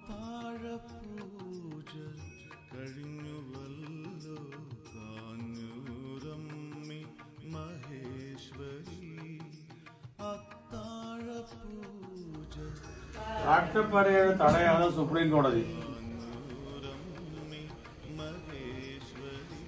അത്താഴപൂജ കഴിഞ്ഞുവല്ലോ കാഞ്ഞൂരമ്മി മഹേശ്വരി അത്താഴപൂജ കാട്ടുപടയെ തടയാണ് സുപ്രീം കോടതി കാഞ്ഞൂരമ്മി മഹേശ്വരി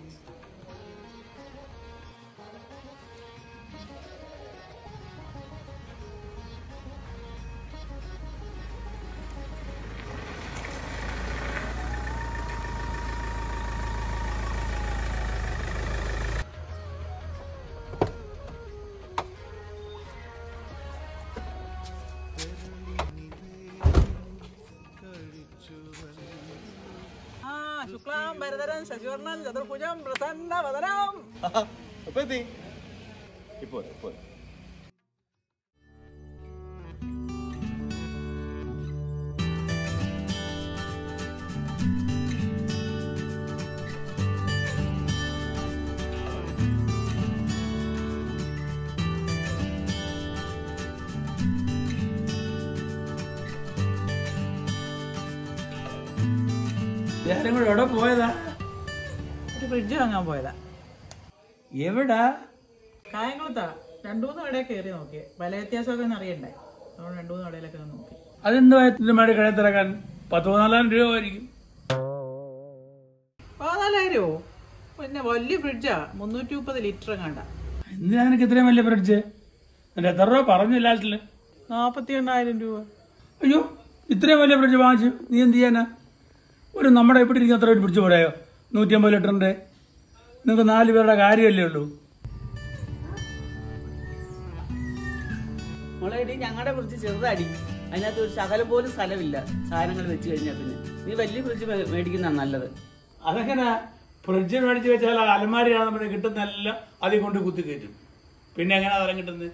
ആ ശുക്ലാം ഭരതരം ശശിവർണൻ ചതുർഭുജം പ്രസന്ന വദനം അപ്പൊ എത്തി ഇപ്പോ ഇപ്പോ എല്ലാരും കൂടെ എവിടെ പോയതാ ഒരു ഫ്രിഡ്ജ് വാങ്ങാൻ പോയതാ എവിടാ കായംകുളത്താ രണ്ടു മൂന്ന് കടയിൽ കയറി നോക്കി വില വ്യത്യാസമൊക്കെ ഒന്ന് അറിയണ്ടേ അതുകൊണ്ട് രണ്ടു മൂന്ന് കടയിലൊക്കെ ഒന്ന് നോക്കി അതെന്താ ഇതിന്റെ മേടെ കടയിൽ തിറക്കാൻ പത്ത് പതിനാലായിരം രൂപ ആയിരിക്കും പതിനാലായിരമോ പിന്നെ വലിയ ഫ്രിഡ്ജാ മുന്നൂറ്റി മുപ്പത് ലിറ്റർ കണ്ട എന്തിനാ നിനക്ക് ഇത്രയും വലിയ ഫ്രിഡ്ജ് എന്റെ എത്ര രൂപ പറഞ്ഞു ലാസ്റ്റില് നാപ്പത്തി എണ്ണായിരം രൂപ അയ്യോ ഇത്രയും വലിയ ഫ്രിഡ്ജ് വാങ്ങിച്ചു നീ എന്ത് ചെയ്യാനാ ഒരു നമ്മുടെ ഇവിടെ ഇരിക്കുന്ന അത്ര ഒരു ഫ്രിഡ്ജ് പോരായോ നൂറ്റി അമ്പത് ലിറ്ററിന്റെ നിങ്ങൾക്ക് നാല് പേരുടെ കാര്യമല്ലേ ഉള്ളൂ മോളെടി ഞങ്ങളുടെ ഫ്രിഡ്ജ് ചെറുതാടി അതിനകത്ത് ഒരു ശകലം പോലും സ്ഥലമില്ല സാധനങ്ങൾ വെച്ച് കഴിഞ്ഞാൽ പിന്നെ നീ വലിയ ഫ്രിഡ്ജ് മേ- മേടിക്കുന്നതാണ് നല്ലത് അതെങ്ങനെ ഫ്രിഡ്ജ് മേടിച്ച് വെച്ചാൽ അലമാരിയാണെന്ന് കിട്ടുന്നെല്ലാം അതിൽ കൊണ്ട് കുത്തി കയറ്റും പിന്നെ എങ്ങനെയാ തരം കിട്ടുന്നത്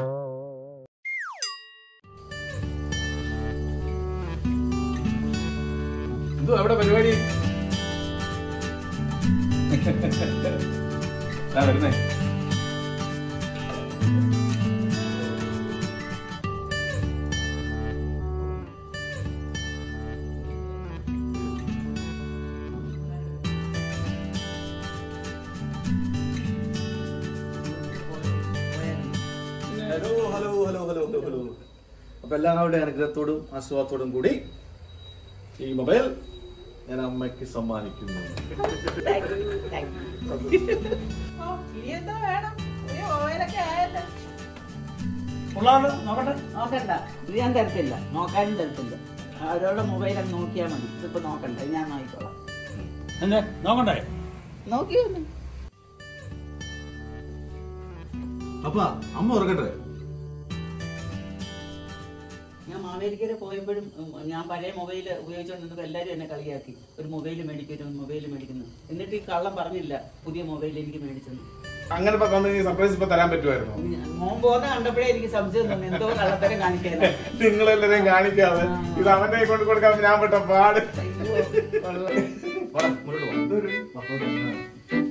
എന്തോ അവിടെ പരിപാടി ആ വരുന്നേ hello hello hello hello hello hello അപ്പൊ എല്ലാവരുടെ അനുഗ്രഹത്തോടും ആശ്വാസത്തോടും കൂടി ഈ മൊബൈൽ ഞാൻ അമ്മയ്ക്ക് സമ്മാനിക്കുന്നു ഓ, ഇനി എന്താ വേണം ഒരു ഓയിലൊക്കെ ആയല്ലോ കൊള്ളാമല്ലോ നോക്കട്ടെ നോക്കണ്ട ഇത് ഞാൻ തരത്തില്ല നോക്കാനും തരത്തില്ല അവരോട് മൊബൈൽ നോക്കിയാൽ മതി ഇതിപ്പോ നോക്കണ്ട ഇത് ഞാൻ നോക്കിക്കോളാം എന്നെ നോക്കണ്ടേ നോക്കി വന്നു അപ്പ അമ്മ ഉറക്കട്ടെ ഞാൻ മാവേലിക്കര പോയപ്പോഴും ഉം, ഞാൻ പഴയ മൊബൈൽ ഉപയോഗിച്ചുകൊണ്ടിരുന്നപ്പോൾ എല്ലാവരും എന്നെ കളിയാക്കി ഒരു മൊബൈൽ മേടിക്കുന്നു ഒരു മൊബൈൽ മേടിക്കുന്നു എന്നിട്ട് ഈ കള്ളം പറഞ്ഞില്ല പുതിയ മൊബൈൽ എനിക്ക് മേടിച്ചെന്ന് അങ്ങനെ ഇപ്പൊ തന്നു സർപ്രൈസ് ഇപ്പൊ തരാൻ പറ്റുമായിരുന്നു ഞാൻ- മോൻ പോകുന്ന കണ്ടപ്പോഴേ എനിക്ക് സംശയം തോന്നി എന്തോ കള്ളത്തരം കാണിക്കാനാ നിങ്ങളെല്ലാരെയും കാണിക്കാതെ ഇത് അവന്റെ കൊണ്ട് കൊടുക്കാൻ ഞാൻ പെട്ട പാട് അയ്യോ, കൊള്ളാം. വാടാ, മുന്നോട്ട് വാ. വാ, മുന്നോട്ട് വാ.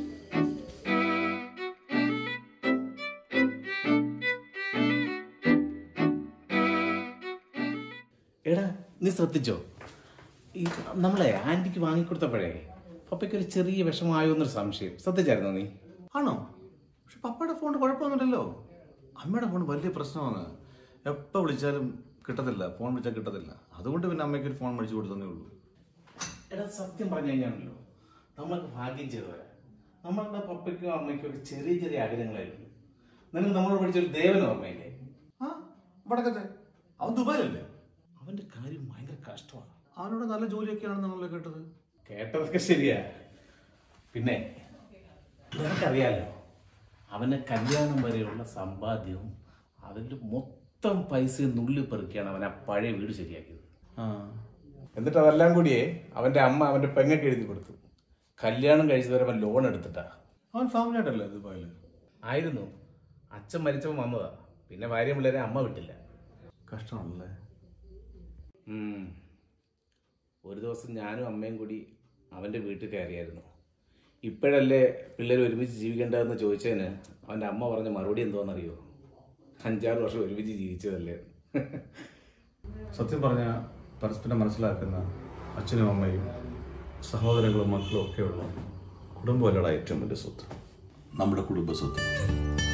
എടാ നീ ശ്രദ്ധിച്ചോ ഈ നമ്മളെ ആന്റിക്ക് വാങ്ങിക്കൊടുത്തപ്പോഴേ പപ്പയ്ക്ക് ഒരു ചെറിയ വിഷമമായോ എന്നൊരു സംശയം ശ്രദ്ധിച്ചായിരുന്നോ നീ ആണോ പക്ഷെ പപ്പയുടെ ഫോൺ കുഴപ്പമൊന്നുമില്ലല്ലോ അമ്മയുടെ ഫോൺ വലിയ പ്രശ്നമാണ് എപ്പോൾ വിളിച്ചാലും കിട്ടത്തില്ല ഫോൺ വിളിച്ചാൽ കിട്ടത്തില്ല അതുകൊണ്ട് പിന്നെ അമ്മയ്ക്ക് ഒരു ഫോൺ മേടിച്ചു കൊടുത്തതേ ഉള്ളൂ എടാ സത്യം പറഞ്ഞു കഴിഞ്ഞാണല്ലോ നമ്മൾക്ക് ഭാഗ്യം ചെയ്തവരാ നമ്മളുടെ പപ്പയ്ക്കും അമ്മയ്ക്കും ഒക്കെ ചെറിയ ചെറിയ ആഗ്രഹങ്ങളായിരുന്നു നിനക്ക് നമ്മളോട് പഠിച്ചൊരു ദേവൻ ഓർമ്മയില്ലേ ആ വടക്കത്തെ അവൻ ദുബായിലല്ലേ അവന്റെ കാര്യം ഭയങ്കര കഷ്ടമാണ് അവനോട് നല്ല ജോലിയൊക്കെയാണെന്നാണല്ലോ കേട്ടത് കേട്ടതൊക്കെ ശരിയാ പിന്നെ നിനക്കറിയാലോ അവന് കല്യാണം വരെയുള്ള സമ്പാദ്യവും അതിന്റെ മൊത്തം പൈസയും നുള്ളി പെറുക്കിയാണ് അവൻ ആ പഴയ വീട് ശരിയാക്കിയത് എന്നിട്ട് അതെല്ലാം കൂടിയേ അവന്റെ അമ്മ അവന്റെ പെങ്ങക്ക് എഴുതി കൊടുത്തു കല്യാണം കഴിച്ചവരെ അവൻ ലോൺ എടുത്തിട്ടാ അവൻ ഫാമിലി ആയിട്ടല്ലേ ദുബായില് ആയിരുന്നു അച്ഛൻ മരിച്ചപ്പോൾ വന്നതാ പിന്നെ ഭാര്യ പിള്ളേരെ അമ്മ വിട്ടില്ല കഷ്ടമാണല്ലേ ഒരു ദിവസം ഞാനും അമ്മയും കൂടി അവന്റെ വീട്ടിൽ കയറിയായിരുന്നു ഇപ്പോഴല്ലേ പിള്ളേർ ഒരുമിച്ച് ജീവിക്കേണ്ടതെന്ന് ചോദിച്ചതിന് അവന്റെ അമ്മ പറഞ്ഞ മറുപടി എന്തോന്നറിയോ അഞ്ചാറ് വർഷം ഒരുമിച്ച് ജീവിച്ചതല്ലേ സത്യം പറഞ്ഞ പരസ്പരം മനസ്സിലാക്കുന്ന അച്ഛനും അമ്മയും സഹോദരങ്ങളും മക്കളും ഒക്കെയുള്ള കുടുംബമല്ലടാ ഏറ്റവും വലിയ സ്വത്ത് നമ്മുടെ കുടുംബ സ്വത്ത്